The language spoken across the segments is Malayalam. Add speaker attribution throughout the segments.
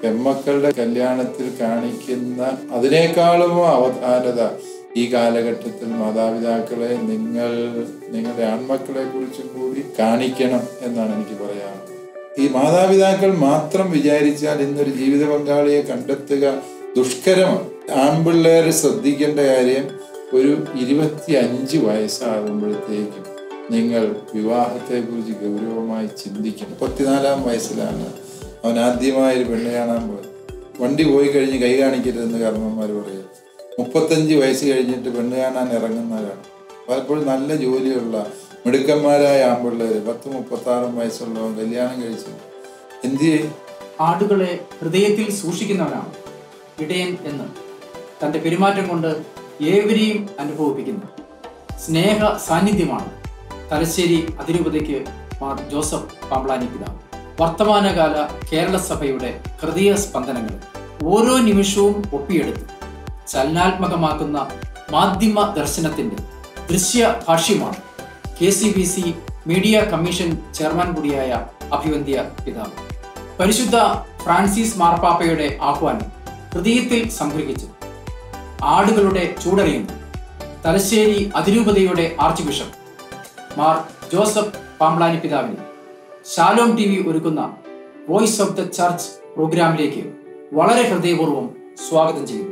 Speaker 1: പെമ്മക്കളുടെ കല്യാണത്തിൽ കാണിക്കുന്ന അതിനേക്കാളും അവധാനത ഈ കാലഘട്ടത്തിൽ മാതാപിതാക്കളെ നിങ്ങൾ നിങ്ങളുടെ ആൺമക്കളെ കുറിച്ചും കൂടി കാണിക്കണം എന്നാണ് എനിക്ക് പറയാനുള്ളത് ഈ മാതാപിതാക്കൾ മാത്രം വിചാരിച്ചാൽ ഇന്നൊരു ജീവിത പങ്കാളിയെ കണ്ടെത്തുക ദുഷ്കരമാണ് ആൺപിള്ളേർ ശ്രദ്ധിക്കേണ്ട കാര്യം ഒരു ഇരുപത്തി അഞ്ച് വയസ്സാകുമ്പോഴത്തേക്കും നിങ്ങൾ വിവാഹത്തെക്കുറിച്ച് ഗൗരവമായി ചിന്തിക്കണം മുപ്പത്തിനാലാം വയസ്സിലാണ് അവൻ ആദ്യമായി ഒരു പെണ്ണ് കാണാൻ പോയത് വണ്ടി പോയി കഴിഞ്ഞ് കൈ കാണിക്കരുതെന്ന് കാരണന്മാർ പറയും മുപ്പത്തഞ്ച് വയസ്സ് കഴിഞ്ഞിട്ട് പെണ്ണ് കാണാൻ ഇറങ്ങുന്നവരാണ് പലപ്പോഴും നല്ല ജോലിയുള്ള മിടുക്കന്മാരായ ആൺപിള്ളേർ പത്ത് മുപ്പത്താറും വയസ്സുള്ളവൻ കല്യാണം കഴിച്ചു എന്ത് ചെയ്യും
Speaker 2: ആടുകളെ ഹൃദയത്തിൽ സൂക്ഷിക്കുന്നവനാണ് ഇടയൻ എന്ന് തന്റെ പെരുമാറ്റം കൊണ്ട് ഏവരെയും അനുഭവിപ്പിക്കുന്നു സ്നേഹ സാന്നിധ്യമാണ് തലശ്ശേരി അതിരൂപതയ്ക്ക് മാർ ജോസഫ് പാമ്പ്ലാനി പിതാവ് വർത്തമാനകാല കേരള സഭയുടെ ഹൃദയ സ്പന്ദനങ്ങൾ ഓരോ നിമിഷവും ഒപ്പിയെടുത്ത് ചലനാത്മകമാക്കുന്ന മാധ്യമ ദർശനത്തിന്റെ ദൃശ്യ ഭാഷ്യമാണ് K C B C media commission chairman കൂടിയായ അഭിവന്ധ്യ പിതാവ് പരിശുദ്ധ ഫ്രാൻസിസ് മാർപ്പാപ്പയുടെ ആഹ്വാനം ഹൃദയത്തിൽ സംഗ്രഹിച്ചു ആടുകളുടെ ചൂടറിയുന്നു തലശ്ശേരി അതിരൂപതയുടെ ആർച്ച് ബിഷപ്പ് മാർ ജോസഫ് പാമ്പ്ലാനി പിതാവിന് ഷാലോം ടി വി ഒരുക്കുന്ന വോയിസ് ഓഫ് ദ ചർച്ച് പ്രോഗ്രാമിലേക്ക് വളരെ ഹൃദയപൂർവ്വം സ്വാഗതം ചെയ്യുന്നു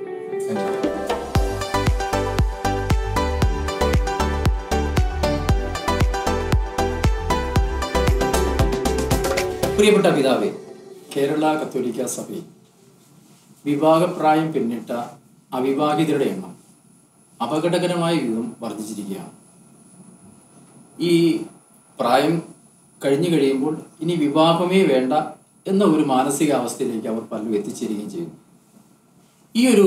Speaker 2: പ്രിയപ്പെട്ട പിതാവേ കേരള കത്തോലിക്ക സഭയിൽ വിവാഹപ്രായം പിന്നിട്ട അവിവാഹിതരുടെ എണ്ണം അപകടകരമായ വിധം വർദ്ധിച്ചിരിക്കുകയാണ് ഈ പ്രായം കഴിഞ്ഞു കഴിയുമ്പോൾ ഇനി വിവാഹമേ വേണ്ട എന്ന ഒരു മാനസികാവസ്ഥയിലേക്ക് അവർ പലരും എത്തിച്ചേരുകയും ചെയ്യുന്നു ഈ ഒരു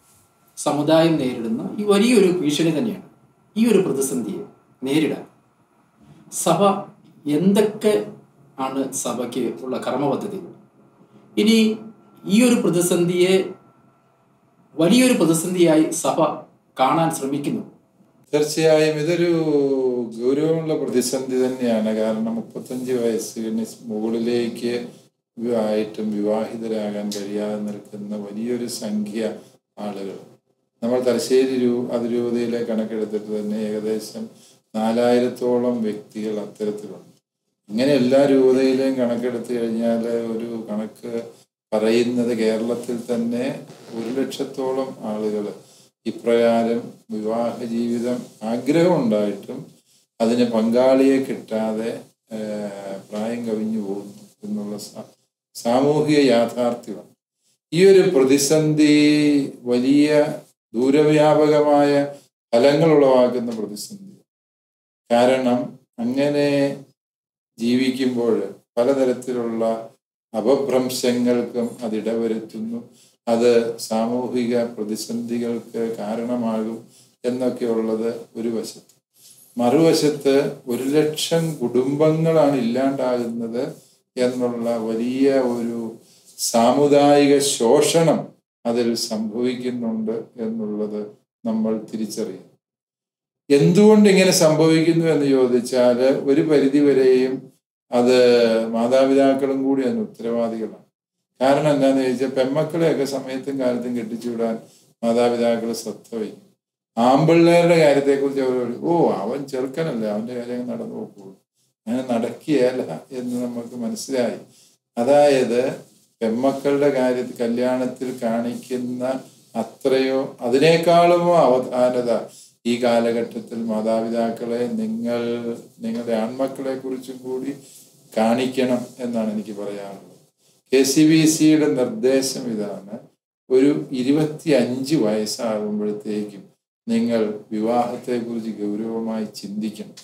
Speaker 2: സമുദായം നേരിടുന്ന ഈ വലിയൊരു ഭീഷണി തന്നെയാണ് ഈ ഒരു പ്രതിസന്ധിയെ നേരിടാൻ സഭ എന്തൊക്കെ ആണ് സഭയ്ക്ക് ഉള്ള കർമ്മപദ്ധതികൾ ഇനി ഈ ഒരു പ്രതിസന്ധിയെ വലിയൊരു പ്രതിസന്ധിയായി സഭ കാണാൻ ശ്രമിക്കുന്നു
Speaker 1: തീർച്ചയായും ഇതൊരു ഗൗരവമുള്ള പ്രതിസന്ധി തന്നെയാണ് കാരണം മുപ്പത്തഞ്ച് വയസ്സിന് മുകളിലേക്ക് ആയിട്ടും വിവാഹിതരാകാൻ കഴിയാതെ നിൽക്കുന്ന വലിയൊരു സംഖ്യ ആളുകൾ നമ്മൾ തലശ്ശേരി രൂ അതിരൂപതയിലെ കണക്കെടുത്തിട്ട് തന്നെ ഏകദേശം നാലായിരത്തോളം വ്യക്തികൾ അത്തരത്തിലുണ്ട് ഇങ്ങനെ എല്ലാ രൂപതയിലെയും കണക്കെടുത്തു കഴിഞ്ഞാൽ ഒരു കണക്ക് പറയുന്നത് കേരളത്തിൽ തന്നെ ഒരു ലക്ഷത്തോളം ആളുകൾ ഇപ്രകാരം വിവാഹ ജീവിതം ആഗ്രഹമുണ്ടായിട്ടും അതിന് പങ്കാളിയെ കിട്ടാതെ ഏഹ്, പ്രായം കവിഞ്ഞു പോകുന്നു എന്നുള്ള സാ- സാമൂഹിക യാഥാർത്ഥ്യമാണ് ഈ ഒരു പ്രതിസന്ധി വലിയ ദൂരവ്യാപകമായ ഫലങ്ങൾ ഉളവാക്കുന്ന പ്രതിസന്ധി കാരണം അങ്ങനെ ജീവിക്കുമ്പോൾ പലതരത്തിലുള്ള അപഭ്രംശങ്ങൾക്കും അതിടവരുത്തുന്നു അത് സാമൂഹിക പ്രതിസന്ധികൾക്ക് കാരണമാകും എന്നൊക്കെയുള്ളത് ഒരു വശത്ത് മറുവശത്ത് ഒരു ലക്ഷം കുടുംബങ്ങളാണ് ഇല്ലാണ്ടാകുന്നത് എന്നുള്ള വലിയ ഒരു സാമുദായിക ശോഷണം അതിൽ സംഭവിക്കുന്നുണ്ട് എന്നുള്ളത് നമ്മൾ തിരിച്ചറിയുന്നു എന്തുകൊണ്ട് ഇങ്ങനെ സംഭവിക്കുന്നു എന്ന് ചോദിച്ചാൽ ഒരു പരിധിവരെയും അത് മാതാപിതാക്കളും കൂടി അതിന് ഉത്തരവാദികളാണ് കാരണം എന്താന്ന് ചോദിച്ചാൽ പെമ്മക്കളെയൊക്കെ സമയത്തും കാലത്തും കെട്ടിച്ചുവിടാൻ മാതാപിതാക്കൾ ശ്രദ്ധ വയ്ക്കും ആമ്പിള്ളേരുടെ കാര്യത്തെക്കുറിച്ച് അവർ പറയും, ഓ അവൻ ചെറുക്കനല്ലേ അവന്റെ കാര്യം നടന്നു പോക്കുള്ളൂ അങ്ങനെ നടക്കുകയല്ല എന്ന് നമുക്ക് മനസ്സിലായി അതായത് പെമ്മക്കളുടെ കാര്യത്തിൽ കല്യാണത്തിൽ കാണിക്കുന്ന അത്രയോ അതിനേക്കാളും അവധാനത ഈ കാലഘട്ടത്തിൽ മാതാപിതാക്കളെ നിങ്ങൾ നിങ്ങളുടെ ആൺമക്കളെ കുറിച്ചും കൂടി കാണിക്കണം എന്നാണ് എനിക്ക് പറയാനുള്ളത് കെ സി ബി സിയുടെ നിർദ്ദേശം ഇതാണ് ഒരു ഇരുപത്തി അഞ്ച് വയസ്സാകുമ്പോഴത്തേക്കും നിങ്ങൾ വിവാഹത്തെക്കുറിച്ച് ഗൗരവമായി ചിന്തിക്കണം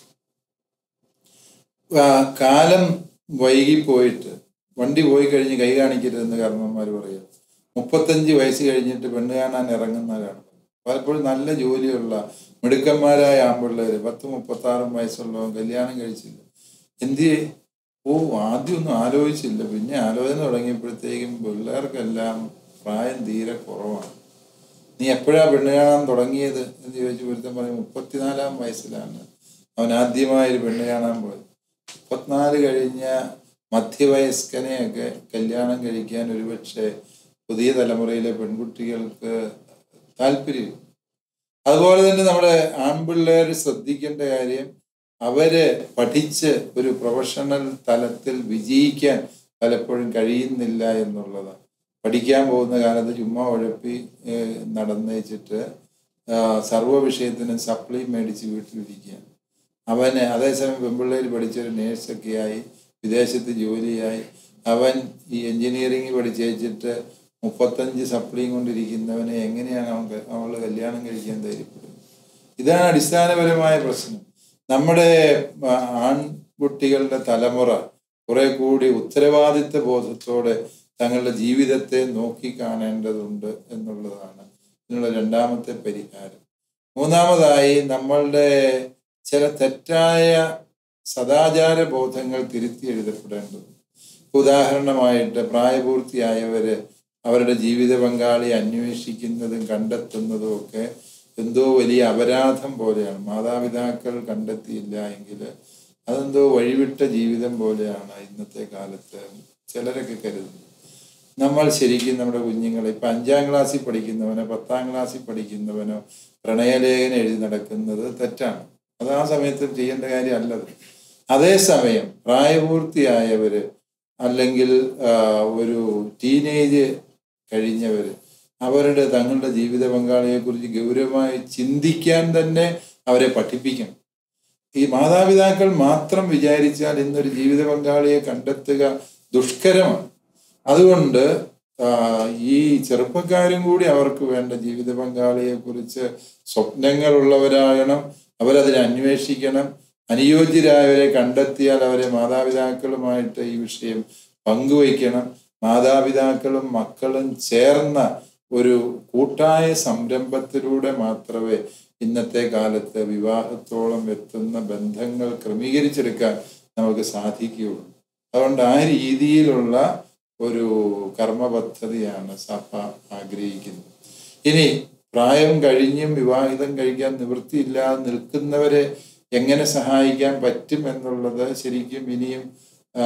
Speaker 1: ആ, കാലം വൈകിപ്പോയിട്ട് വണ്ടി പോയി കഴിഞ്ഞ് കൈ കാണിക്കരുതെന്ന് കാരണന്മാർ പറയും മുപ്പത്തഞ്ച് വയസ്സ് കഴിഞ്ഞിട്ട് പെണ്ണ് കാണാൻ ഇറങ്ങുന്നവരാണ് പലപ്പോഴും നല്ല ജോലിയുള്ള മിടുക്കന്മാരായ ആൺപിള്ളേർ പത്ത് മുപ്പത്താറും വയസ്സുള്ളവൻ കല്യാണം കഴിച്ചില്ല എന്ത് ചെയ്യും? ഓ ആദ്യമൊന്നും ആലോചിച്ചില്ല പിന്നെ ആലോചന തുടങ്ങിയപ്പോഴത്തേക്കും പിള്ളേർക്കെല്ലാം പ്രായം തീരെ കുറവാണ് നീ എപ്പോഴാ പെണ്ണ് കാണാൻ തുടങ്ങിയത് എന്ന് ചോദിച്ചു ഒരുത്തൻ പറയും മുപ്പത്തിനാലാം വയസ്സിലാണ് അവൻ ആദ്യമായി ഒരു പെണ്ണ് കാണാൻ പോയത് മുപ്പത്തിനാല് കഴിഞ്ഞ മധ്യവയസ്കനെയൊക്കെ കല്യാണം കഴിക്കാൻ ഒരുപക്ഷെ പുതിയ തലമുറയിലെ പെൺകുട്ടികൾക്ക് താല്പര്യം അതുപോലെ തന്നെ നമ്മുടെ ആൺപിള്ളേർ ശ്രദ്ധിക്കേണ്ട കാര്യം അവര് പഠിച്ച് ഒരു പ്രൊഫഷണൽ തലത്തിൽ വിജയിക്കാൻ പലപ്പോഴും കഴിയുന്നില്ല എന്നുള്ളതാണ് പഠിക്കാൻ പോകുന്ന കാലത്ത് ചുമ്മാ ഉഴപ്പി ഏഹ്, നടന്നേച്ചിട്ട് ആഹ്, സർവ്വ വിഷയത്തിനും സപ്ലി മേടിച്ച് വീട്ടിലിരിക്കുക അവന് അതേസമയം പെൺപിള്ളേർ പഠിച്ചൊരു നേഴ്സൊക്കെ ആയി വിദേശത്ത് ജോലിയായി അവൻ ഈ എഞ്ചിനീയറിംഗ് പഠിച്ചേച്ചിട്ട് മുപ്പത്തഞ്ച് സപ്ലിയും കൊണ്ടിരിക്കുന്നവനെ എങ്ങനെയാണ് അവൻ ക- അവള് കല്യാണം കഴിക്കാൻ ധൈര്യപ്പെടുന്നത് ഇതാണ് അടിസ്ഥാനപരമായ പ്രശ്നം നമ്മുടെ ആ, ആൺകുട്ടികളുടെ തലമുറ കുറെ കൂടി ഉത്തരവാദിത്ത ബോധത്തോടെ തങ്ങളുടെ ജീവിതത്തെ നോക്കി കാണേണ്ടതുണ്ട് എന്നുള്ളതാണ് ഇതിനുള്ള രണ്ടാമത്തെ പരിഹാരം മൂന്നാമതായി നമ്മളുടെ ചില തെറ്റായ സദാചാര ബോധങ്ങൾ തിരുത്തി എഴുതപ്പെടേണ്ടതുണ്ട് ഉദാഹരണമായിട്ട് പ്രായപൂർത്തിയായവര് അവരുടെ ജീവിത പങ്കാളി അന്വേഷിക്കുന്നതും കണ്ടെത്തുന്നതും ഒക്കെ എന്തോ വലിയ അപരാധം പോലെയാണ് മാതാപിതാക്കൾ കണ്ടെത്തിയില്ല എങ്കിൽ അതെന്തോ വഴിവിട്ട ജീവിതം പോലെയാണ് ഇന്നത്തെ കാലത്ത് ചിലരൊക്കെ കരുതുന്നത് നമ്മൾ ശരിക്കും നമ്മുടെ കുഞ്ഞുങ്ങളെ ഇപ്പൊ അഞ്ചാം ക്ലാസ്സിൽ പഠിക്കുന്നവനോ പത്താം ക്ലാസ്സിൽ പഠിക്കുന്നവനോ പ്രണയലേഖനം എഴുതി നടക്കുന്നത് തെറ്റാണ് അത് ആ സമയത്ത് ചെയ്യേണ്ട കാര്യമല്ലത് അതേസമയം പ്രായപൂർത്തിയായവര് അല്ലെങ്കിൽ ആ, ഒരു ടീനേജ് കഴിഞ്ഞവര് അവരുടെ തങ്ങളുടെ ജീവിത പങ്കാളിയെക്കുറിച്ച് ഗൗരവമായി ചിന്തിക്കാൻ തന്നെ അവരെ പഠിപ്പിക്കണം ഈ മാതാപിതാക്കൾ മാത്രം വിചാരിച്ചാൽ ഇന്നൊരു ജീവിത പങ്കാളിയെ കണ്ടെത്തുക ദുഷ്കരമാണ് അതുകൊണ്ട് ആ, ഈ ചെറുപ്പക്കാരും കൂടി അവർക്ക് വേണ്ട ജീവിത പങ്കാളിയെ കുറിച്ച് സ്വപ്നങ്ങളുള്ളവരാകണം അവരതിനെ അന്വേഷിക്കണം അനുയോജ്യരായവരെ കണ്ടെത്തിയാൽ അവരെ മാതാപിതാക്കളുമായിട്ട് ഈ വിഷയം പങ്കുവയ്ക്കണം മാതാപിതാക്കളും മക്കളും ചേർന്ന ഒരു കൂട്ടായ സംരംഭത്തിലൂടെ മാത്രമേ ഇന്നത്തെ കാലത്ത് വിവാഹത്തോളം എത്തുന്ന ബന്ധങ്ങൾ ക്രമീകരിച്ചെടുക്കാൻ നമുക്ക് സാധിക്കുകയുള്ളൂ അതുകൊണ്ട് ആ രീതിയിലുള്ള ഒരു കർമ്മ പദ്ധതിയാണ് സഭ ആഗ്രഹിക്കുന്നത് ഇനി പ്രായം കഴിഞ്ഞും വിവാഹിതം കഴിക്കാൻ നിവൃത്തിയില്ലാതെ നിൽക്കുന്നവരെ എങ്ങനെ സഹായിക്കാൻ പറ്റും എന്നുള്ളത് ശരിക്കും ഇനിയും ആ,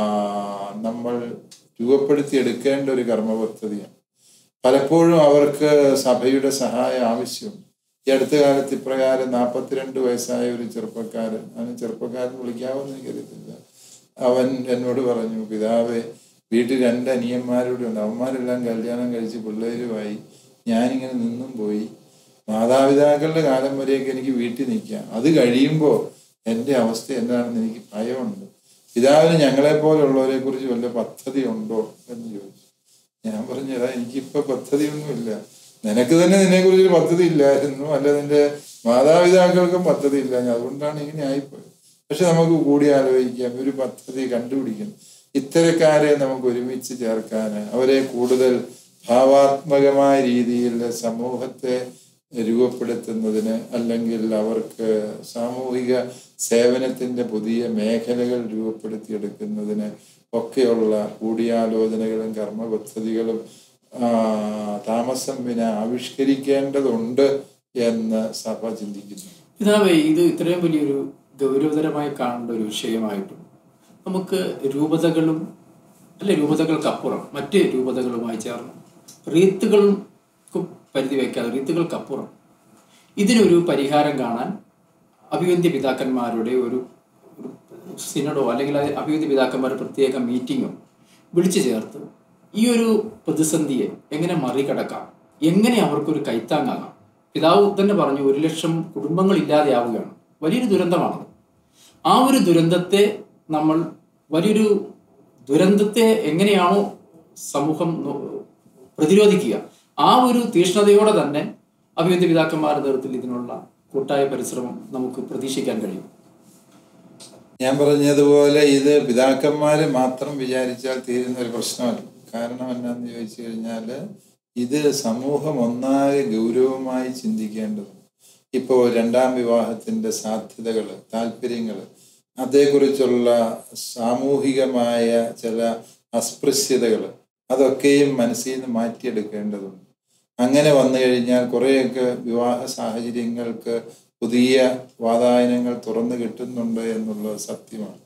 Speaker 1: നമ്മൾ രൂപപ്പെടുത്തിയെടുക്കേണ്ട ഒരു കർമ്മ പദ്ധതിയാണ് പലപ്പോഴും അവർക്ക് സഭയുടെ സഹായം ആവശ്യമുണ്ട് ഈ അടുത്ത കാലത്ത് ഇപ്രകാരം നാൽപ്പത്തിരണ്ട് വയസ്സായ ഒരു ചെറുപ്പക്കാരൻ അവന് ചെറുപ്പക്കാരൻ വിളിക്കാമെന്ന് എനിക്കറിയത്തില്ല അവൻ എന്നോട് പറഞ്ഞു പിതാവേ വീട്ടിൽ രണ്ട് അനിയന്മാരോട് ഉണ്ട് അവന്മാരെല്ലാം കല്യാണം കഴിച്ച് പിള്ളേരുമായി ഞാനിങ്ങനെ നിന്നും പോയി മാതാപിതാക്കളുടെ കാലം വരെയൊക്കെ എനിക്ക് വീട്ടിൽ നിൽക്കാം അത് കഴിയുമ്പോൾ എൻ്റെ അവസ്ഥ എന്താണെന്ന് എനിക്ക് ഭയമുണ്ട് പിതാവിന് ഞങ്ങളെ പോലുള്ളവരെ കുറിച്ച് വല്ല പദ്ധതി ഉണ്ടോ എന്ന് ചോദിച്ചു ഞാൻ പറഞ്ഞതാ എനിക്കിപ്പോ പദ്ധതിയൊന്നുമില്ല നിനക്ക് തന്നെ നിന്നെ കുറിച്ച് പദ്ധതി ഇല്ലായിരുന്നു അല്ല നിന്റെ മാതാപിതാക്കൾക്കും പദ്ധതി ഇല്ല അതുകൊണ്ടാണ് ഇങ്ങനെ ആയിപ്പോയത് പക്ഷെ നമുക്ക് കൂടി ആലോചിക്കാം ഒരു പദ്ധതി കണ്ടുപിടിക്കണം ഇത്തരക്കാരെ നമുക്ക് ഒരുമിച്ച് ചേർക്കാൻ അവരെ കൂടുതൽ ഭാവാത്മകമായ രീതിയിൽ സമൂഹത്തെ രൂപപ്പെടുത്തുന്നതിന് അല്ലെങ്കിൽ അവർക്ക് സാമൂഹിക സേവനത്തിന്റെ പുതിയ മേഖലകൾ രൂപപ്പെടുത്തിയെടുക്കുന്നതിന് ഒക്കെയുള്ള കൂടിയാലോചനകളും കർമ്മ പദ്ധതികളും ആ, താമസം പിന്നെ ആവിഷ്കരിക്കേണ്ടതുണ്ട് എന്ന് സഭ ചിന്തിക്കുന്നു
Speaker 2: പിതാവേ ഇത് ഇത്രയും വലിയൊരു ഗൗരവതരമായി കാണേണ്ട ഒരു വിഷയമായിട്ടും നമുക്ക് രൂപതകളും അല്ലെ രൂപതകൾക്കപ്പുറം മറ്റ് രൂപതകളുമായി ചേർന്ന് റീത്തുകൾക്കും പരിധി വയ്ക്കാതെ റീത്തുകൾക്കപ്പുറം ഇതിനൊരു പരിഹാരം കാണാൻ അഭിവന്ദ്യ പിതാക്കന്മാരുടെ ഒരു ഒരു സിനഡോ അല്ലെങ്കിൽ അത് അഭിവന്ദ്യ പിതാക്കന്മാരുടെ പ്രത്യേക മീറ്റിങ്ങോ വിളിച്ചു ചേർത്ത് ഈ ഒരു പ്രതിസന്ധിയെ എങ്ങനെ മറികടക്കാം എങ്ങനെ അവർക്കൊരു കൈത്താങ്ങാകാം പിതാവ് തന്നെ പറഞ്ഞു ഒരു ലക്ഷം കുടുംബങ്ങൾ ഇല്ലാതെയാവുകയാണ് വലിയൊരു ദുരന്തമാണത് ആ ഒരു ദുരന്തത്തെ നമ്മൾ വലിയൊരു ദുരന്തത്തെ എങ്ങനെയാണോ സമൂഹം നോ- പ്രതിരോധിക്കുക ആ ഒരു തീഷ്ണതയോടെ തന്നെ അഭിവന്ദ്യ പിതാക്കന്മാരുടെ നേതൃത്വത്തിൽ ഇതിനുള്ള കൂട്ടായ പരിശ്രമം നമുക്ക് പ്രതീക്ഷിക്കാൻ കഴിയും
Speaker 1: ഞാൻ പറഞ്ഞതുപോലെ ഇത് പിതാക്കന്മാര് മാത്രം വിചാരിച്ചാൽ തീരുന്ന ഒരു പ്രശ്നമല്ല കാരണം എന്നാന്ന് ചോദിച്ചു കഴിഞ്ഞാൽ ഇത് സമൂഹം ഒന്നാകെ ഗൗരവമായി ചിന്തിക്കേണ്ടതുണ്ട് ഇപ്പോൾ രണ്ടാം വിവാഹത്തിന്റെ സാധ്യതകൾ താല്പര്യങ്ങൾ അതേക്കുറിച്ചുള്ള സാമൂഹികമായ ചില അസ്പൃശ്യതകൾ അതൊക്കെയും മനസ്സിൽ നിന്ന് മാറ്റിയെടുക്കേണ്ടതുണ്ട് അങ്ങനെ വന്നു കഴിഞ്ഞാൽ കുറേയൊക്കെ വിവാഹ സാഹചര്യങ്ങൾക്ക് പുതിയ വാതായനങ്ങൾ തുറന്നു കിട്ടുന്നുണ്ട് എന്നുള്ളത് സത്യമാണ്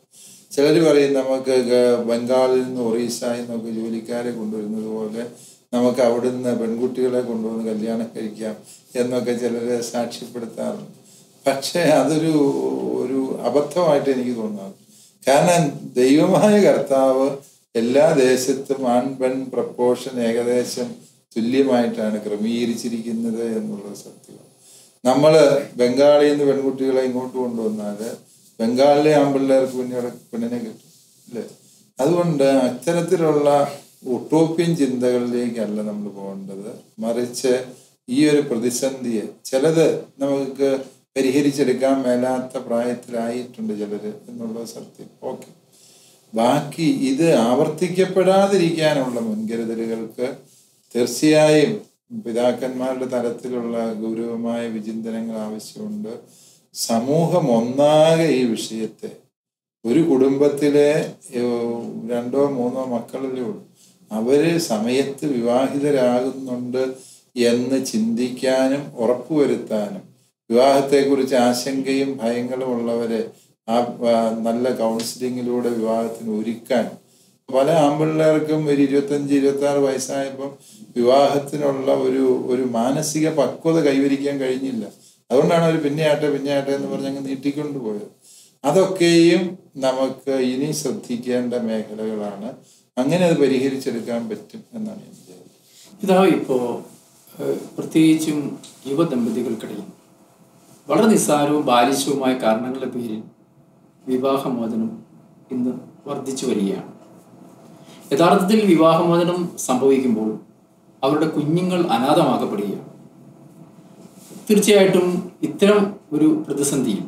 Speaker 1: ചിലർ പറയും നമുക്ക് ഗ- ബംഗാളിൽ നിന്ന് ഒറീസയിൽ നിന്നൊക്കെ ജോലിക്കാരെ കൊണ്ടുവരുന്നത് പോലെ നമുക്ക് അവിടുന്ന് പെൺകുട്ടികളെ കൊണ്ടുവന്ന് കല്യാണം കഴിക്കാം എന്നൊക്കെ ചിലർ സാക്ഷ്യപ്പെടുത്താറുണ്ട് പക്ഷേ അതൊരു ഒരു അബദ്ധമായിട്ട് എനിക്ക് തോന്നാറ് കാരണം ദൈവമായ കർത്താവ് എല്ലാ ദേശത്തും ആൺ പെൺ പ്രപ്പോർഷൻ ഏകദേശം തുല്യമായിട്ടാണ് ക്രമീകരിച്ചിരിക്കുന്നത് എന്നുള്ളത് സത്യമാണ് നമ്മൾ ബംഗാളിൽ നിന്ന് പെൺകുട്ടികളെ ഇങ്ങോട്ട് കൊണ്ടുവന്നാൽ ബംഗാളിലെ ആൺപിള്ളേർക്ക് പെണ്ണുകളെ പെണ്ണിനെ കിട്ടും അല്ലേ അതുകൊണ്ട് അത്തരത്തിലുള്ള ഒട്ടോപ്യൻ ചിന്തകളിലേക്കല്ല നമ്മൾ പോകേണ്ടത് മറിച്ച് ഈ ഒരു പ്രതിസന്ധിയെ ചിലത് നമുക്ക് പരിഹരിച്ചെടുക്കാൻ മേലാത്ത പ്രായത്തിലായിട്ടുണ്ട് ചിലര് എന്നുള്ളത് സത്യം ഓക്കെ ബാക്കി ഇത് ആവർത്തിക്കപ്പെടാതിരിക്കാനുള്ള മുൻകരുതലുകൾക്ക് തീർച്ചയായും പിതാക്കന്മാരുടെ തലത്തിലുള്ള ഗൗരവമായ വിചിന്തനങ്ങൾ ആവശ്യമുണ്ട് സമൂഹം ഒന്നാകെ ഈ വിഷയത്തെ ഒരു കുടുംബത്തിലെ ഏഹ്, രണ്ടോ മൂന്നോ മക്കളല്ലേ ഉള്ളൂ അവര് സമയത്ത് വിവാഹിതരാകുന്നുണ്ട് എന്ന് ചിന്തിക്കാനും ഉറപ്പുവരുത്താനും വിവാഹത്തെക്കുറിച്ച് ആശങ്കയും ഭയങ്ങളും ഉള്ളവരെ ആ ആ, നല്ല കൗൺസിലിങ്ങിലൂടെ വിവാഹത്തിന് ഒരുക്കാൻ പല ആമ്പിള്ളേർക്കും ഒരു ഇരുപത്തഞ്ച് ഇരുപത്തി ആറ് വയസ്സായപ്പം വിവാഹത്തിനുള്ള ഒരു ഒരു മാനസിക പക്വത കൈവരിക്കാൻ കഴിഞ്ഞില്ല അതുകൊണ്ടാണ് അവർ പിന്നെ ആട്ടെ പിന്നെ ആട്ടെ എന്ന് പറഞ്ഞ് അങ്ങ് നീട്ടിക്കൊണ്ടു പോയത് അതൊക്കെയും നമുക്ക് ഇനി ശ്രദ്ധിക്കേണ്ട മേഖലകളാണ് അങ്ങനെ അത് പരിഹരിച്ചെടുക്കാൻ പറ്റും എന്നാണ് ഞാൻ വിചാരിക്കുന്നത്
Speaker 2: പിതാവ് ഇപ്പോൾ പ്രത്യേകിച്ചും യുവദമ്പതികൾക്കിടയിൽ വളരെ നിസ്സാരവും ബാലിശവുമായ കാരണങ്ങളുടെ പേരിൽ വിവാഹമോചനം ഇന്ന് വർദ്ധിച്ചു വരികയാണ് യഥാർത്ഥത്തിൽ വിവാഹമോചനം സംഭവിക്കുമ്പോൾ അവരുടെ കുഞ്ഞുങ്ങൾ അനാഥമാക്കപ്പെടുകയാണ് തീർച്ചയായിട്ടും ഇത്തരം ഒരു പ്രതിസന്ധിയിൽ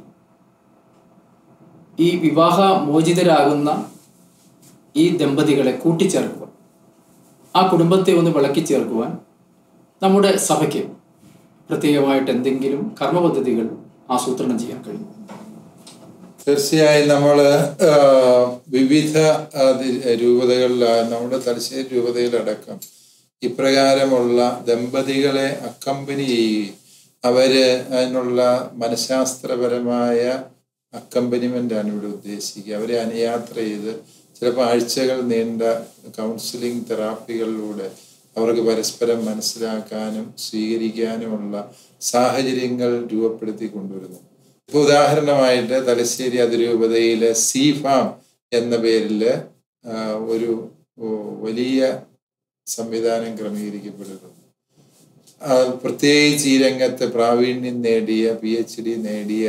Speaker 2: ഈ വിവാഹ മോചിതരാകുന്ന ഈ ദമ്പതികളെ കൂട്ടിച്ചേർക്കുവാൻ ആ കുടുംബത്തെ ഒന്ന് വിളക്കി ചേർക്കുവാൻ നമ്മുടെ സഭയ്ക്ക് പ്രത്യേകമായിട്ട് എന്തെങ്കിലും കർമ്മപദ്ധതികൾ ആസൂത്രണം ചെയ്യാൻ കഴിയും
Speaker 1: തീർച്ചയായും നമ്മൾ വിവിധ ആ, ദി- രൂപതകളിൽ ആ, നമ്മുടെ തലശ്ശേരി രൂപതയിലടക്കം ഇപ്രകാരമുള്ള ദമ്പതികളെ അക്കമ്പനി ചെയ്യുകയും അവര് അതിനുള്ള മനഃശാസ്ത്രപരമായ അക്കമ്പനിമെന്റ് ആണ് ഇവിടെ ഉദ്ദേശിക്കുക അവരെ അനുയാത്ര ചെയ്ത് ചിലപ്പോൾ ആഴ്ചകൾ നീണ്ട കൗൺസിലിംഗ് തെറാപ്പികളിലൂടെ അവർക്ക് പരസ്പരം മനസ്സിലാക്കാനും സ്വീകരിക്കാനുമുള്ള സാഹചര്യങ്ങൾ രൂപപ്പെടുത്തി കൊണ്ടുവരുന്നു ഇപ്പൊ ഉദാഹരണമായിട്ട് തലശ്ശേരി അതിരൂപതയിലെ സി ഫാം എന്ന പേരില് ആ, ഒരു ഓ, വലിയ സംവിധാനം ക്രമീകരിക്കപ്പെട്ടിട്ടുണ്ട് ആ, പ്രത്യേകിച്ച് ഈ രംഗത്ത് പ്രാവീണ്യം നേടിയ പി എച്ച് ഡി നേടിയ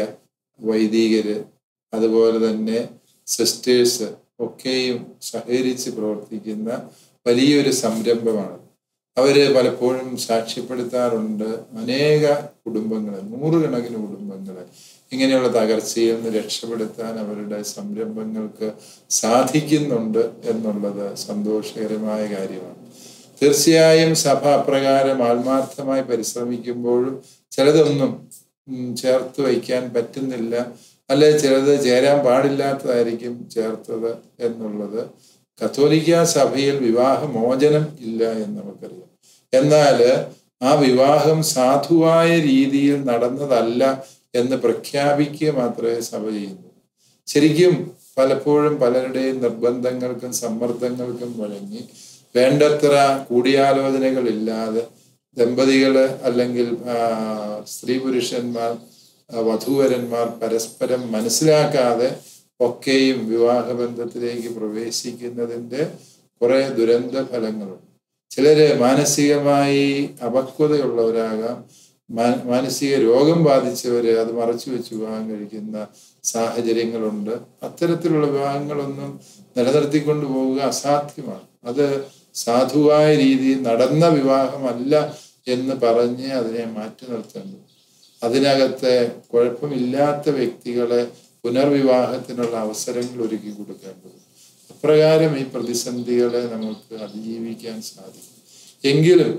Speaker 1: വൈദികര് അതുപോലെ തന്നെ സിസ്റ്റേഴ്സ് ഒക്കെയും സഹകരിച്ച് പ്രവർത്തിക്കുന്ന വലിയൊരു സംരംഭമാണ് അവര് പലപ്പോഴും സാക്ഷ്യപ്പെടുത്താറുണ്ട് അനേക കുടുംബങ്ങളെ നൂറുകണക്കിന് കുടുംബങ്ങളെ ഇങ്ങനെയുള്ള തകർച്ചയിൽ നിന്ന് രക്ഷപ്പെടുത്താൻ അവരുടെ സംരംഭങ്ങൾക്ക് സാധിക്കുന്നുണ്ട് എന്നുള്ളത് സന്തോഷകരമായ കാര്യമാണ് തീർച്ചയായും സഭ അപ്രകാരം ആത്മാർത്ഥമായി പരിശ്രമിക്കുമ്പോഴും ചിലതൊന്നും ഉം, ചേർത്ത് വയ്ക്കാൻ പറ്റുന്നില്ല അല്ലെ ചിലത് ചേരാൻ പാടില്ലാത്തതായിരിക്കും ചേർത്തത് എന്നുള്ളത് കത്തോലിക്ക സഭയിൽ വിവാഹമോചനം ഇല്ല എന്ന് നമുക്കറിയാം എന്നാൽ ആ വിവാഹം സാധുവായ രീതിയിൽ നടന്നതല്ല എന്ന് പ്രഖ്യാപിക്കുക മാത്രമേ സഭ ചെയ്യുന്നു ശരിക്കും പലപ്പോഴും പലരുടെയും നിർബന്ധങ്ങൾക്കും സമ്മർദ്ദങ്ങൾക്കും വഴങ്ങി വേണ്ടത്ര കൂടിയാലോചനകളില്ലാതെ ദമ്പതികള് അല്ലെങ്കിൽ ആ, സ്ത്രീ പുരുഷന്മാർ ആ, വധൂവരന്മാർ പരസ്പരം മനസ്സിലാക്കാതെ ഒക്കെയും വിവാഹബന്ധത്തിലേക്ക് പ്രവേശിക്കുന്നതിന്റെ കുറെ ദുരന്ത ഫലങ്ങളുണ്ട് ചിലര് മാനസികമായി അപക്വതയുള്ളവരാകാം മാ- മാനസിക രോഗം ബാധിച്ചവര് അത് മറച്ചു വെച്ച് വിവാഹം കഴിക്കുന്ന സാഹചര്യങ്ങളുണ്ട് അത്തരത്തിലുള്ള വിവാഹങ്ങളൊന്നും നിലനിർത്തിക്കൊണ്ടു പോവുക അസാധ്യമാണ് അത് സാധുവായ രീതിയിൽ നടന്ന വിവാഹമല്ല എന്ന് പറഞ്ഞ് അതിനെ മാറ്റി നിർത്തേണ്ടത് അതിനകത്തെ കുഴപ്പമില്ലാത്ത വ്യക്തികളെ പുനർവിവാഹത്തിനുള്ള അവസരങ്ങൾ ഒരുക്കി കൊടുക്കേണ്ടത് അപ്രകാരം ഈ പ്രതിസന്ധികളെ നമുക്ക് അതിജീവിക്കാൻ സാധിക്കും എങ്കിലും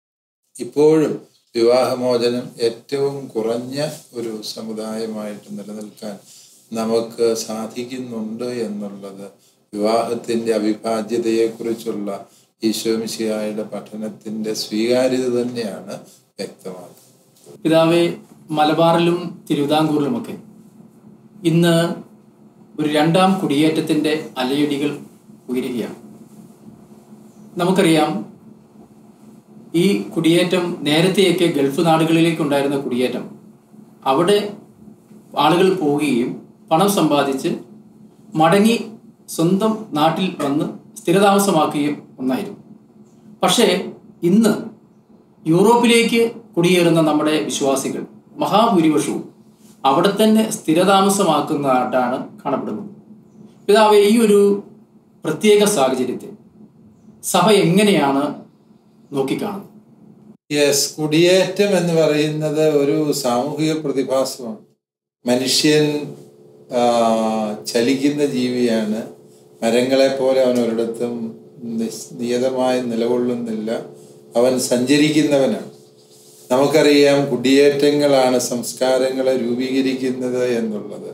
Speaker 1: ഇപ്പോഴും വിവാഹമോചനം ഏറ്റവും കുറഞ്ഞ ഒരു സമുദായമായിട്ട് നിലനിൽക്കാൻ നമുക്ക് സാധിക്കുന്നുണ്ട് എന്നുള്ളത് വിവാഹത്തിന്റെ അവിഭാജ്യതയെക്കുറിച്ചുള്ള ഈശോമിശിഹായുടെ പഠനത്തിന്റെ സ്വീകാര്യത തന്നെയാണ് വ്യക്തമാക്കുന്നത്
Speaker 2: പിതാവെ മലബാറിലും തിരുവിതാംകൂറിലുമൊക്കെ ഇന്ന് ഒരു രണ്ടാം കുടിയേറ്റത്തിന്റെ അലയടികൾ ഉയരുകയാണ് നമുക്കറിയാം ഈ കുടിയേറ്റം നേരത്തെയൊക്കെ ഗൾഫ് നാടുകളിലേക്ക് ഉണ്ടായിരുന്ന കുടിയേറ്റം അവിടെ ആളുകൾ പോവുകയും പണം സമ്പാദിച്ച് മടങ്ങി സ്വന്തം നാട്ടിൽ വന്ന് സ്ഥിരതാമസമാക്കുകയും ഒന്നായിരുന്നു പക്ഷേ ഇന്ന് യൂറോപ്പിലേക്ക് കുടിയേറുന്ന നമ്മുടെ വിശ്വാസികൾ മഹാഭൂരിപക്ഷവും അവിടെ തന്നെ സ്ഥിരതാമസമാക്കുന്നതായിട്ടാണ് കാണപ്പെടുന്നത് പിതാവെ ഈ ഒരു പ്രത്യേക സാഹചര്യത്തെ സഭ എങ്ങനെയാണ് നോക്കിക്കാണുന്നത്
Speaker 1: യെസ് കുടിയേറ്റം എന്ന് പറയുന്നത് ഒരു സാമൂഹിക പ്രതിഭാസമാണ് മനുഷ്യൻ ആ, ചലിക്കുന്ന ജീവിയാണ് മരങ്ങളെ പോലെ അവൻ ഒരിടത്തും നിസ്- നിയതമായി നിലകൊള്ളുന്നില്ല അവൻ സഞ്ചരിക്കുന്നവനാണ് നമുക്കറിയാം കുടിയേറ്റങ്ങളാണ് സംസ്കാരങ്ങളെ രൂപീകരിക്കുന്നത് എന്നുള്ളത്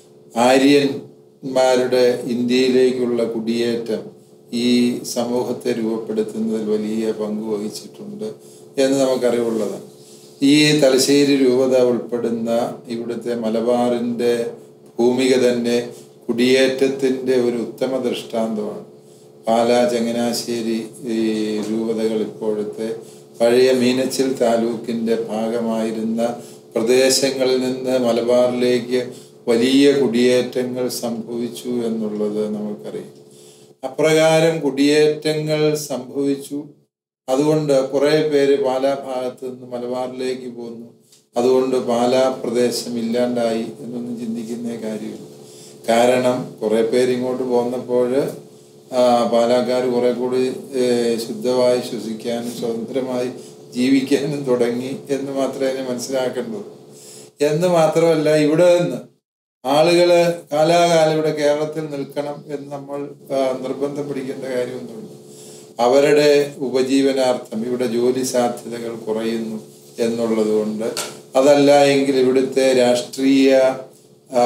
Speaker 1: ആര്യന്മാരുടെ ഇന്ത്യയിലേക്കുള്ള കുടിയേറ്റം ഈ സമൂഹത്തെ രൂപപ്പെടുത്തുന്നതിൽ വലിയ പങ്ക് വഹിച്ചിട്ടുണ്ട് എന്ന് നമുക്കറിവുള്ളതാണ് ഈ തലശ്ശേരി രൂപത ഉൾപ്പെടുന്ന ഇവിടുത്തെ മലബാറിൻ്റെ ഭൂമിക തന്നെ കുടിയേറ്റത്തിൻ്റെ ഒരു ഉത്തമ ദൃഷ്ടാന്തമാണ് പാലാ ചങ്ങനാശ്ശേരി ഈ രൂപതകൾ ഇപ്പോഴത്തെ പഴയ മീനച്ചിൽ താലൂക്കിൻ്റെ ഭാഗമായിരുന്ന പ്രദേശങ്ങളിൽ നിന്ന് മലബാറിലേക്ക് വലിയ കുടിയേറ്റങ്ങൾ സംഭവിച്ചു എന്നുള്ളത് നമുക്കറിയാം അപ്രകാരം കുടിയേറ്റങ്ങൾ സംഭവിച്ചു അതുകൊണ്ട് കുറേ പേര് പാലാ ഭാഗത്ത് നിന്ന് മലബാറിലേക്ക് പോന്നു അതുകൊണ്ട് പാലാ പ്രദേശം ഇല്ലാണ്ടായി എന്നൊന്നും ചിന്തിക്കുന്ന കാര്യമില്ല കാരണം കുറേ പേര് ഇങ്ങോട്ട് പോന്നപ്പോൾ പാലാക്കാർ കുറെ കൂടി ഏഹ്, ശുദ്ധമായി ശ്വസിക്കാനും സ്വതന്ത്രമായി ജീവിക്കാനും തുടങ്ങി എന്ന് മാത്രമേ അതിനെ മനസ്സിലാക്കേണ്ടൂ എന്ന് മാത്രമല്ല ഇവിടെ നിന്ന് ആളുകള് കാലാകാലം ഇവിടെ കേരളത്തിൽ നിൽക്കണം എന്ന് നമ്മൾ ആ, നിർബന്ധം പിടിക്കേണ്ട കാര്യമൊന്നുമില്ല അവരുടെ ഉപജീവനാർത്ഥം ഇവിടെ ജോലി സാധ്യതകൾ കുറയുന്നു എന്നുള്ളത് കൊണ്ട് അതല്ല എങ്കിൽ ഇവിടുത്തെ രാഷ്ട്രീയ ആ,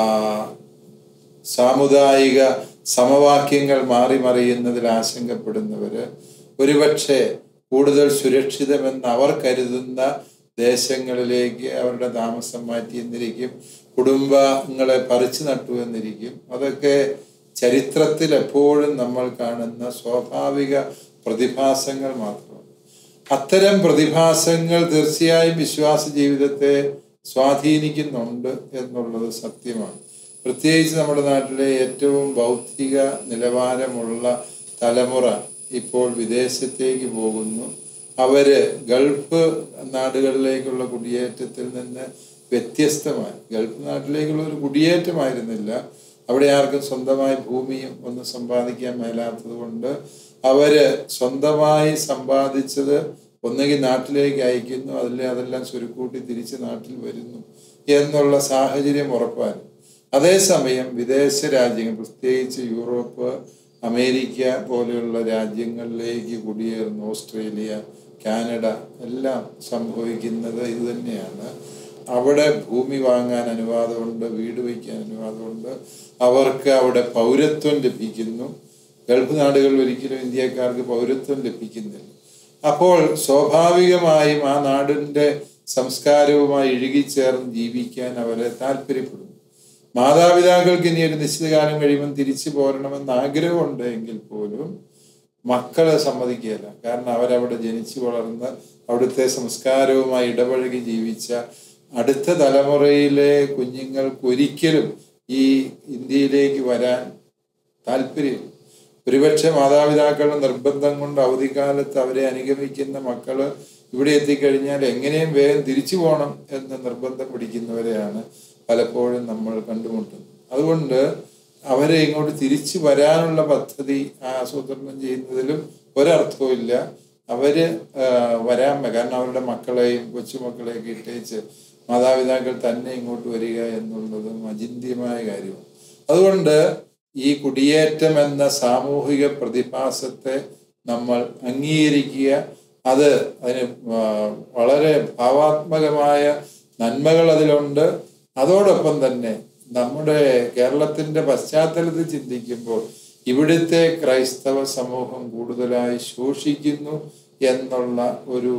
Speaker 1: സാമുദായിക സമവാക്യങ്ങൾ മാറി മറിയുന്നതിൽ ആശങ്കപ്പെടുന്നവര് ഒരുപക്ഷെ കൂടുതൽ സുരക്ഷിതമെന്ന് അവർ കരുതുന്ന ദേശങ്ങളിലേക്ക് അവരുടെ താമസം മാറ്റിയെന്നിരിക്കും കുടുംബങ്ങളെ പറിച്ചു നട്ടു എന്നിരിക്കും അതൊക്കെ ചരിത്രത്തിൽ എപ്പോഴും നമ്മൾ കാണുന്ന സ്വാഭാവിക പ്രതിഭാസങ്ങൾ മാത്രമാണ് അത്തരം പ്രതിഭാസങ്ങൾ തീർച്ചയായും വിശ്വാസ ജീവിതത്തെ സ്വാധീനിക്കുന്നുണ്ട് എന്നുള്ളത് സത്യമാണ് പ്രത്യേകിച്ച് നമ്മുടെ നാട്ടിലെ ഏറ്റവും ബൗദ്ധിക നിലവാരമുള്ള തലമുറ ഇപ്പോൾ വിദേശത്തേക്ക് പോകുന്നു അവര് ഗൾഫ് നാടുകളിലേക്കുള്ള കുടിയേറ്റത്തിൽ നിന്ന് വ്യത്യസ്തമായി ഗൾഫ് നാട്ടിലേക്കുള്ള ഒരു കുടിയേറ്റമായിരുന്നില്ല അവിടെ ആർക്കും സ്വന്തമായി ഭൂമിയും ഒന്നും സമ്പാദിക്കാൻ മേലാത്തത് കൊണ്ട് അവര് സ്വന്തമായി സമ്പാദിച്ചത് ഒന്നുകിൽ നാട്ടിലേക്ക് അയക്കുന്നു അതിലെ അതെല്ലാം ചുരുക്കൂട്ടി തിരിച്ച് നാട്ടിൽ വരുന്നു എന്നുള്ള സാഹചര്യം ഉറപ്പാനും അതേസമയം വിദേശ രാജ്യങ്ങൾ പ്രത്യേകിച്ച് യൂറോപ്പ് അമേരിക്ക പോലെയുള്ള രാജ്യങ്ങളിലേക്ക് കുടിയേറുന്നു ഓസ്ട്രേലിയ കാനഡ എല്ലാം സംഭവിക്കുന്നത് ഇത് തന്നെയാണ് അവിടെ ഭൂമി വാങ്ങാൻ അനുവാദമുണ്ട് വീട് വയ്ക്കാൻ അനുവാദമുണ്ട് അവർക്ക് അവിടെ പൗരത്വം ലഭിക്കുന്നു ഗൾഫ് നാടുകളിൽ ഒരിക്കലും ഇന്ത്യക്കാർക്ക് പൗരത്വം ലഭിക്കുന്നില്ല അപ്പോൾ സ്വാഭാവികമായും ആ നാടിൻ്റെ സംസ്കാരവുമായി ഇഴുകിച്ചേർന്ന് ജീവിക്കാൻ അവരെ താല്പര്യപ്പെടുന്നു മാതാപിതാക്കൾക്ക് ഇനി ഒരു നിശ്ചിത കാലം കഴിയുമ്പോൾ തിരിച്ചു പോരണമെന്ന് ആഗ്രഹമുണ്ട് എങ്കിൽ പോലും മക്കളെ സമ്മതിക്കുകയില്ല കാരണം അവരവിടെ ജനിച്ചു വളർന്ന് അവിടുത്തെ സംസ്കാരവുമായി ഇടപഴകി ജീവിച്ച അടുത്ത തലമുറയിലെ കുഞ്ഞുങ്ങൾക്ക് ഒരിക്കലും ഈ ഇന്ത്യയിലേക്ക് വരാൻ താല്പര്യം ഒരുപക്ഷെ മാതാപിതാക്കളുടെ നിർബന്ധം കൊണ്ട് അവധിക്കാലത്ത് അവരെ അനുഗമിക്കുന്ന മക്കള് ഇവിടെ എത്തിക്കഴിഞ്ഞാൽ എങ്ങനെയും വേഗം തിരിച്ചു പോകണം എന്ന് നിർബന്ധം പിടിക്കുന്നവരെയാണ് പലപ്പോഴും നമ്മൾ കണ്ടുമുട്ടുന്നത് അതുകൊണ്ട് അവരെ ഇങ്ങോട്ട് തിരിച്ചു വരാനുള്ള പദ്ധതി ആസൂത്രണം ചെയ്യുന്നതിലും ഒരർത്ഥവും ഇല്ല അവര് ആ, വരാൻ വ- കാരണം അവരുടെ മക്കളെയും കൊച്ചുമക്കളെയൊക്കെ ഇട്ടേച്ച് മാതാപിതാക്കൾ തന്നെ ഇങ്ങോട്ട് വരിക എന്നുള്ളത് അചിന്ത്യമായ കാര്യമാണ് അതുകൊണ്ട് ഈ കുടിയേറ്റം എന്ന സാമൂഹിക പ്രതിഭാസത്തെ നമ്മൾ അംഗീകരിക്കുക അത് അതിന് ആ, വളരെ ഭാവാത്മകമായ നന്മകൾ അതിലുണ്ട് അതോടൊപ്പം തന്നെ നമ്മുടെ കേരളത്തിന്റെ പശ്ചാത്തലത്തിൽ ചിന്തിക്കുമ്പോൾ ഇവിടുത്തെ ക്രൈസ്തവ സമൂഹം കൂടുതലായി ശോഷിക്കുന്നു എന്നുള്ള ഒരു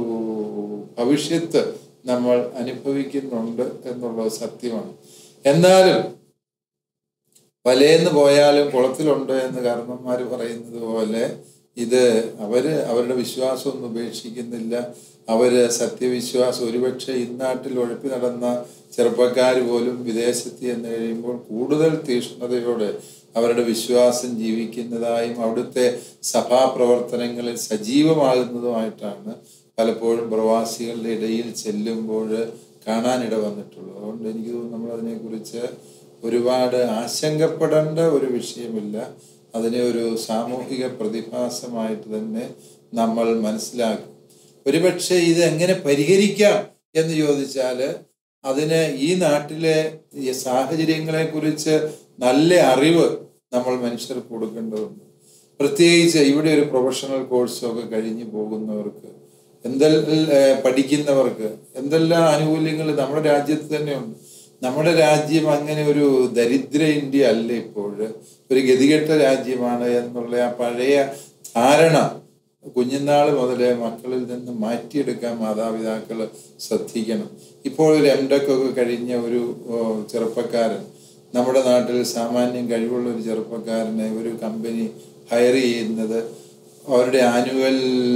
Speaker 1: ഭവിഷ്യത്ത് നമ്മൾ അനുഭവിക്കുന്നുണ്ട് എന്നുള്ളത് സത്യമാണ് എന്നാലും വലയെന്ന് പോയാലും കുളത്തിലുണ്ട് എന്ന് കാരണന്മാർ പറയുന്നത് പോലെ ഇത് അവര് അവരുടെ വിശ്വാസമൊന്നും ഉപേക്ഷിക്കുന്നില്ല അവര് സത്യവിശ്വാസം ഒരുപക്ഷെ ഇന്നാട്ടിൽ ഉഴപ്പി നടന്ന ചെറുപ്പക്കാർ പോലും വിദേശത്ത് എന്ന് കഴിയുമ്പോൾ കൂടുതൽ തീക്ഷ്ണതയോടെ അവരുടെ വിശ്വാസം ജീവിക്കുന്നതായും അവിടുത്തെ സഭാപ്രവർത്തനങ്ങളിൽ സജീവമാകുന്നതുമായിട്ടാണ് പലപ്പോഴും പ്രവാസികളുടെ ഇടയിൽ ചെല്ലുമ്പോൾ കാണാനിട വന്നിട്ടുള്ളത് അതുകൊണ്ട് എനിക്ക് തോന്നുന്നു നമ്മൾ അതിനെക്കുറിച്ച് ഒരുപാട് ആശങ്കപ്പെടേണ്ട ഒരു വിഷയമില്ല അതിനെ ഒരു സാമൂഹിക പ്രതിഭാസമായിട്ട് തന്നെ നമ്മൾ മനസ്സിലാക്കും ഒരുപക്ഷെ ഇത് എങ്ങനെ പരിഹരിക്കാം എന്ന് ചോദിച്ചാൽ അതിന് ഈ നാട്ടിലെ ഈ സാഹചര്യങ്ങളെ കുറിച്ച് നല്ല അറിവ് നമ്മൾ മനുഷ്യർക്ക് കൊടുക്കേണ്ടതുണ്ട് പ്രത്യേകിച്ച് ഇവിടെ ഒരു പ്രൊഫഷണൽ കോഴ്സൊക്കെ കഴിഞ്ഞു പോകുന്നവർക്ക് എന്തെല്ലാം പഠിക്കുന്നവർക്ക് എന്തെല്ലാം ആനുകൂല്യങ്ങൾ നമ്മുടെ രാജ്യത്ത് തന്നെയുണ്ട് നമ്മുടെ രാജ്യം അങ്ങനെ ഒരു ദരിദ്ര ഇന്ത്യ അല്ല ഇപ്പോൾ ഒരു ഗതികെട്ട രാജ്യമാണ് എന്നുള്ള ആ പഴയ ധാരണ കുഞ്ഞുനാൾ മുതലേ മക്കളിൽ നിന്ന് മാറ്റിയെടുക്കാൻ മാതാപിതാക്കൾ ശ്രദ്ധിക്കണം ഇപ്പോൾ ഒരു എം ടെക് ഒക്കെ കഴിഞ്ഞ ഒരു ഓ, ചെറുപ്പക്കാരൻ നമ്മുടെ നാട്ടിൽ സാമാന്യം കഴിവുള്ള ഒരു ചെറുപ്പക്കാരനെ ഒരു കമ്പനി ഹയർ ചെയ്യുന്നത് അവരുടെ ആനുവൽ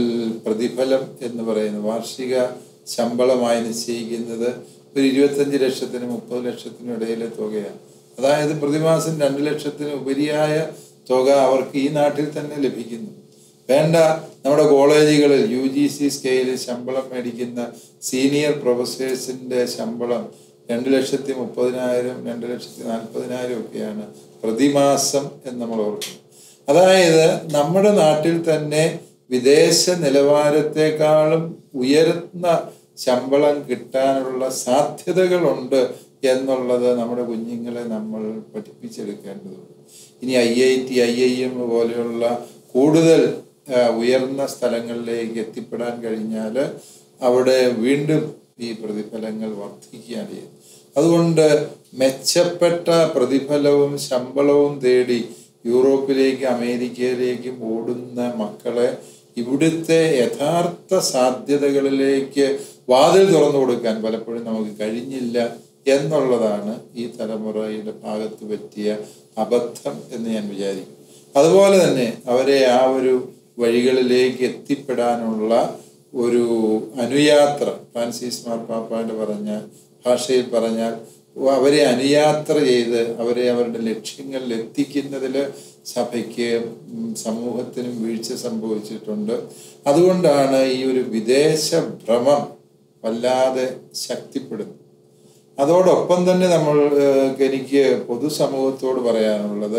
Speaker 1: പ്രതിഫലം എന്ന് പറയുന്നത് വാർഷിക ശമ്പളമായി നിശ്ചയിക്കുന്നത് ഒരു ഇരുപത്തഞ്ച് ലക്ഷത്തിനും മുപ്പത് ലക്ഷത്തിനും ഇടയിലെ തുകയാണ് അതായത് പ്രതിമാസം രണ്ട് ലക്ഷത്തിന് ഉപരിയായ തുക അവർക്ക് ഈ നാട്ടിൽ തന്നെ ലഭിക്കുന്നു വേണ്ട നമ്മുടെ കോളേജുകളിൽ യു ജി സി സ്കെയിലിൽ ശമ്പളം മേടിക്കുന്ന സീനിയർ പ്രൊഫസേഴ്സിന്റെ ശമ്പളം രണ്ട് ലക്ഷത്തി മുപ്പതിനായിരം രണ്ട് ലക്ഷത്തി നാൽപ്പതിനായിരം ഒക്കെയാണ് പ്രതിമാസം എന്ന് നമ്മൾ ഓർക്കുന്നു അതായത് നമ്മുടെ നാട്ടിൽ തന്നെ വിദേശ നിലവാരത്തെക്കാളും ഉയർന്ന ശമ്പളം കിട്ടാനുള്ള സാധ്യതകളുണ്ട് എന്നുള്ളത് നമ്മുടെ കുഞ്ഞുങ്ങളെ നമ്മൾ പഠിപ്പിച്ചെടുക്കേണ്ടതുണ്ട് ഇനി I I T I I M പോലെയുള്ള കൂടുതൽ ആ, ഉയർന്ന സ്ഥലങ്ങളിലേക്ക് എത്തിപ്പെടാൻ കഴിഞ്ഞാൽ അവിടെ വീണ്ടും ഈ പ്രതിഫലങ്ങൾ വർദ്ധിക്കുകയാണ് ചെയ്യുന്നത് അതുകൊണ്ട് മെച്ചപ്പെട്ട പ്രതിഫലവും ശമ്പളവും തേടി യൂറോപ്പിലേക്കും അമേരിക്കയിലേക്കും ഓടുന്ന മക്കളെ ഇവിടുത്തെ യഥാർത്ഥ സാധ്യതകളിലേക്ക് വാതിൽ തുറന്നു കൊടുക്കാൻ പലപ്പോഴും നമുക്ക് കഴിഞ്ഞില്ല എന്നുള്ളതാണ് ഈ തലമുറയുടെ ഭാഗത്ത് പറ്റിയ അബദ്ധം എന്ന് ഞാൻ വിചാരിക്കും അതുപോലെ തന്നെ അവരെ ആ ഒരു വഴികളിലേക്ക് എത്തിപ്പെടാനുള്ള ഒരു അനുയാത്ര ഫ്രാൻസിസ് മാർപ്പാപ്പാന്റെ പറഞ്ഞ ഭാഷയിൽ പറഞ്ഞാൽ അവരെ അനുയാത്ര ചെയ്ത് അവരെ അവരുടെ ലക്ഷ്യങ്ങളിൽ എത്തിക്കുന്നതിൽ സഭയ്ക്ക് ഉം, സമൂഹത്തിനും വീഴ്ച സംഭവിച്ചിട്ടുണ്ട് അതുകൊണ്ടാണ് ഈ ഒരു വിദേശ ഭ്രമം വല്ലാതെ ശക്തിപ്പെടുന്നത് അതോടൊപ്പം തന്നെ നമ്മൾ ഏഹ്, എനിക്ക് പൊതുസമൂഹത്തോട് പറയാനുള്ളത്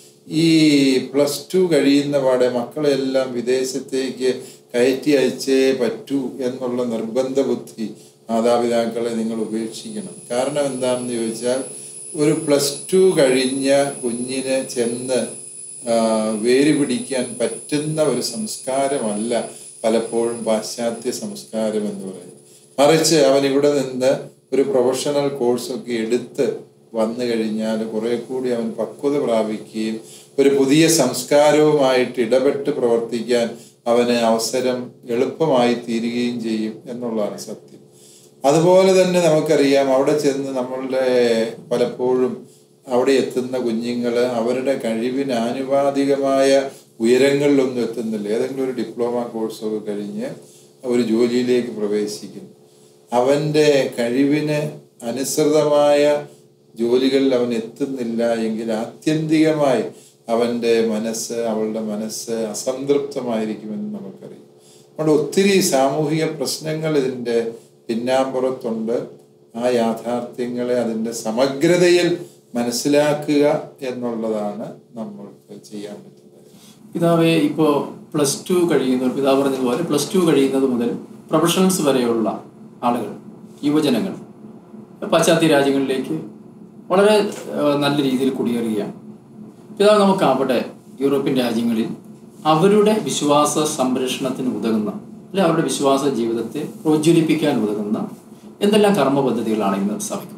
Speaker 1: ഈ പ്ലസ് ടു കഴിയുന്ന പാടെ മക്കളെല്ലാം വിദേശത്തേക്ക് കയറ്റി അയച്ചേ പറ്റൂ എന്നുള്ള നിർബന്ധ ബുദ്ധി മാതാപിതാക്കളെ നിങ്ങൾ ഉപേക്ഷിക്കണം കാരണം എന്താണെന്ന് ചോദിച്ചാൽ ഒരു പ്ലസ് ടു കഴിഞ്ഞ കുഞ്ഞിനെ ചെന്ന് ആ, വേര് പിടിക്കാൻ പറ്റുന്ന ഒരു സംസ്കാരമല്ല പലപ്പോഴും പാശ്ചാത്യ സംസ്കാരം എന്ന് പറയുന്നത് മറിച്ച് അവൻ ഇവിടെ നിന്ന് ഒരു പ്രൊഫഷണൽ കോഴ്സൊക്കെ എടുത്ത് വന്നു കഴിഞ്ഞാൽ കുറെ കൂടി അവൻ പക്വത പ്രാപിക്കുകയും ഒരു പുതിയ സംസ്കാരവുമായിട്ട് ഇടപെട്ട് പ്രവർത്തിക്കാൻ അവന് അവസരം എളുപ്പമായി തീരുകയും ചെയ്യും എന്നുള്ളതാണ് സത്യം അതുപോലെ തന്നെ നമുക്കറിയാം അവിടെ ചെന്ന് നമ്മളുടെ പലപ്പോഴും അവിടെ എത്തുന്ന കുഞ്ഞുങ്ങൾ അവരുടെ കഴിവിന് ആനുപാതികമായ ഉയരങ്ങളിലൊന്നും എത്തുന്നില്ല ഏതെങ്കിലും ഒരു ഡിപ്ലോമ കോഴ്സൊക്കെ കഴിഞ്ഞ് ഒരു ജോലിയിലേക്ക് പ്രവേശിക്കുന്നു അവൻ്റെ കഴിവിന് അനുസൃതമായ ജോലികളിൽ അവൻ എത്തുന്നില്ല എങ്കിൽ ആത്യന്തികമായി അവൻ്റെ മനസ്സ് അവളുടെ മനസ്സ് അസംതൃപ്തമായിരിക്കുമെന്ന് നമുക്കറിയാം അതുകൊണ്ട് ഒത്തിരി സാമൂഹിക പ്രശ്നങ്ങൾ ഇതിൻ്റെ പിന്നാമ്പുറത്തുണ്ട് ആ യാഥാർത്ഥ്യങ്ങളെ അതിൻ്റെ സമഗ്രതയിൽ മനസ്സിലാക്കുക എന്നുള്ളതാണ് നമ്മൾക്ക് ചെയ്യാൻ പറ്റുന്നത്
Speaker 2: പിതാവെ ഇപ്പോൾ പ്ലസ് ടു കഴിയുന്നവർ പിതാവ് പറഞ്ഞതുപോലെ പ്ലസ് ടു കഴിയുന്നത് മുതൽ പ്രൊഫഷണൽസ് വരെയുള്ള ആളുകൾ യുവജനങ്ങൾ പാശ്ചാത്യ രാജ്യങ്ങളിലേക്ക് വളരെ ഏഹ്, നല്ല രീതിയിൽ കുടിയേറുകയാണ് പിതാവ് നമുക്ക് അവിടെ യൂറോപ്യൻ രാജ്യങ്ങളിൽ അവരുടെ വിശ്വാസ സംരക്ഷണത്തിന് ഉതകുന്ന അല്ലെ അവരുടെ വിശ്വാസ ജീവിതത്തെ പ്രോജ്വലിപ്പിക്കാൻ ഉതകുന്ന എന്തെല്ലാം കർമ്മ പദ്ധതികളാണ് ഇന്ന് സഭയ്ക്ക്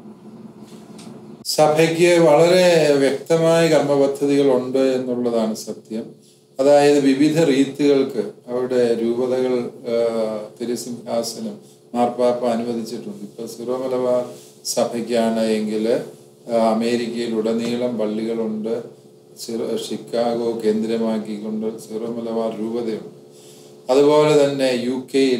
Speaker 1: സഭയ്ക്ക് വളരെ വ്യക്തമായ കർമ്മപദ്ധതികൾ ഉണ്ട് എന്നുള്ളതാണ് സത്യം അതായത് വിവിധ റീത്തുകൾക്ക് അവിടെ രൂപതകൾ ആ, തിരുസിംഹാസനം മാർപ്പാപ്പ അനുവദിച്ചിട്ടുണ്ട് ഇപ്പൊ സിറോ മലബാർ സഭയ്ക്കാണ് എങ്കിൽ ആ, അമേരിക്കയിൽ ഉടനീളം പള്ളികളുണ്ട് സിറ- ഷിക്കാഗോ കേന്ദ്രമാക്കിക്കൊണ്ട് സിറോ മലബാർ രൂപതയുണ്ട് അതുപോലെ തന്നെ യു കെയിൽ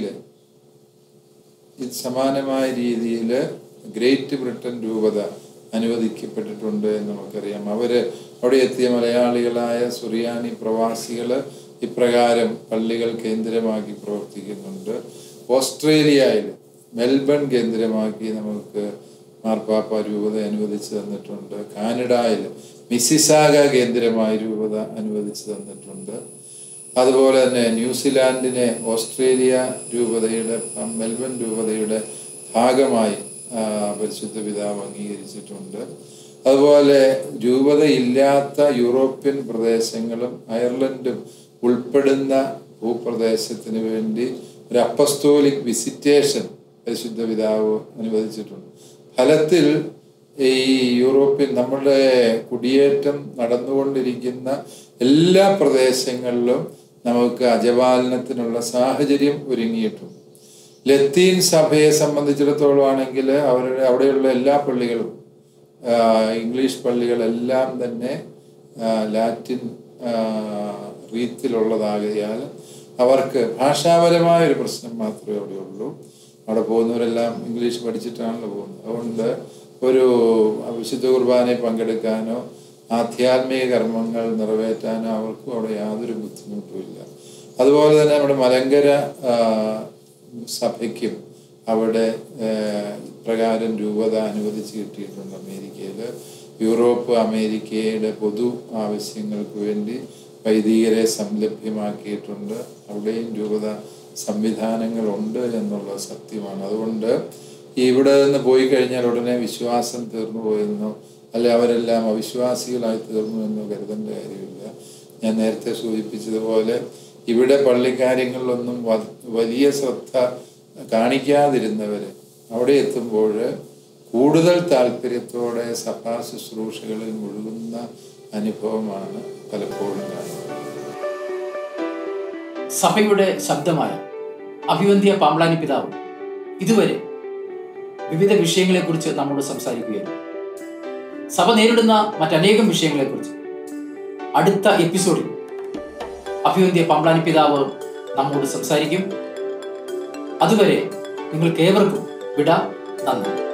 Speaker 1: ഇത് സമാനമായ രീതിയിൽ ഗ്രേറ്റ് ബ്രിട്ടൻ രൂപത അനുവദിക്കപ്പെട്ടിട്ടുണ്ട് എന്ന് നമുക്കറിയാം അവര് അവിടെ എത്തിയ മലയാളികളായ സുറിയാനി പ്രവാസികൾ ഇപ്രകാരം പള്ളികൾ കേന്ദ്രമാക്കി പ്രവർത്തിക്കുന്നുണ്ട് ഓസ്ട്രേലിയയിൽ മെൽബൺ കേന്ദ്രമാക്കി നമുക്ക് മാർപ്പാപ്പ രൂപത അനുവദിച്ചു തന്നിട്ടുണ്ട് കാനഡയിൽ മിസിസാഗ കേന്ദ്രമായി രൂപത അനുവദിച്ചു തന്നിട്ടുണ്ട് അതുപോലെ തന്നെ ന്യൂസിലാൻഡിനെ ഓസ്ട്രേലിയ രൂപതയുടെ ആ, മെൽബൺ രൂപതയുടെ ഭാഗമായി ആ, പരിശുദ്ധ പിതാവ് അംഗീകരിച്ചിട്ടുണ്ട് അതുപോലെ രൂപതയില്ലാത്ത യൂറോപ്യൻ പ്രദേശങ്ങളും അയർലൻഡും ഉൾപ്പെടുന്ന ഭൂപ്രദേശത്തിന് വേണ്ടി ഒരു അപ്പസ്തോലിക് വിസിറ്റേഷൻ പരിശുദ്ധ പിതാവ് അനുവദിച്ചിട്ടുണ്ട് ഫലത്തിൽ ഈ യൂറോപ്യൻ നമ്മുടെ കുടിയേറ്റം നടന്നുകൊണ്ടിരിക്കുന്ന എല്ലാ പ്രദേശങ്ങളിലും നമുക്ക് അജപാലനത്തിനുള്ള സാഹചര്യം ഒരുങ്ങിയിട്ടുണ്ട് ലത്തീൻ സഭയെ സംബന്ധിച്ചിടത്തോളം ആണെങ്കിൽ അവരുടെ അവിടെയുള്ള എല്ലാ പള്ളികളും ആ, ഇംഗ്ലീഷ് പള്ളികളെല്ലാം തന്നെ ആ, ലാറ്റിൻ ആ, റീത്തിലുള്ളതാകയാൽ അവർക്ക് ഭാഷാപരമായ ഒരു പ്രശ്നം മാത്രമേ അവിടെ ഉള്ളൂ അവിടെ പോകുന്നവരെല്ലാം ഇംഗ്ലീഷ് പഠിച്ചിട്ടാണല്ലോ പോകുന്നത് അതുകൊണ്ട് ഒരു വിശുദ്ധ കുർബാനയിൽ പങ്കെടുക്കാനോ ആധ്യാത്മിക കർമ്മങ്ങൾ നിറവേറ്റാനോ അവർക്കും അവിടെ യാതൊരു ബുദ്ധിമുട്ടുമില്ല അതുപോലെ തന്നെ നമ്മുടെ മലങ്കര ആ, സഭയ്ക്കും അവിടെ ഏഹ്, ഇപ്രകാരം രൂപത അനുവദിച്ച് കിട്ടിയിട്ടുണ്ട് അമേരിക്കയിൽ യൂറോപ്പ് അമേരിക്കയുടെ പൊതു ആവശ്യങ്ങൾക്ക് വേണ്ടി വൈദികരെ സംലഭ്യമാക്കിയിട്ടുണ്ട് അവിടെയും രൂപത സംവിധാനങ്ങളുണ്ട് എന്നുള്ള സത്യമാണ് അതുകൊണ്ട് ഇവിടെ നിന്ന് പോയി കഴിഞ്ഞാൽ ഉടനെ വിശ്വാസം തീർന്നു പോയെന്നോ അല്ലെ അവരെല്ലാം അവിശ്വാസികളായി തീർന്നു എന്നോ കരുതേണ്ട കാര്യമില്ല ഞാൻ നേരത്തെ സൂചിപ്പിച്ചതുപോലെ ഇവിടെ പള്ളിക്കാര്യങ്ങളിലൊന്നും വ- വലിയ ശ്രദ്ധ കാണിക്കാതിരുന്നവര് അവിടെ എത്തുമ്പോൾ കൂടുതൽ താല്പര്യത്തോടെ സഭാ ശുശ്രൂഷകളിൽ മുഴുകുന്ന അനുഭവമാണ് പലപ്പോഴും കാണുന്നത്
Speaker 2: സഭയുടെ ശബ്ദമായ അഭിവന്ധ്യ പാമ്പ്ലാനി പിതാവ് ഇതുവരെ വിവിധ വിഷയങ്ങളെക്കുറിച്ച് നമ്മോട് സംസാരിക്കുകയായിരുന്നു സഭ നേരിടുന്ന മറ്റനേകം വിഷയങ്ങളെക്കുറിച്ച് അടുത്ത എപ്പിസോഡിൽ അഭിവന്ധ്യ പാമ്പ്ലാനി പിതാവ് നമ്മോട് സംസാരിക്കും അതുവരെ നിങ്ങൾക്ക് ഏവർക്കും വിട നന്ദി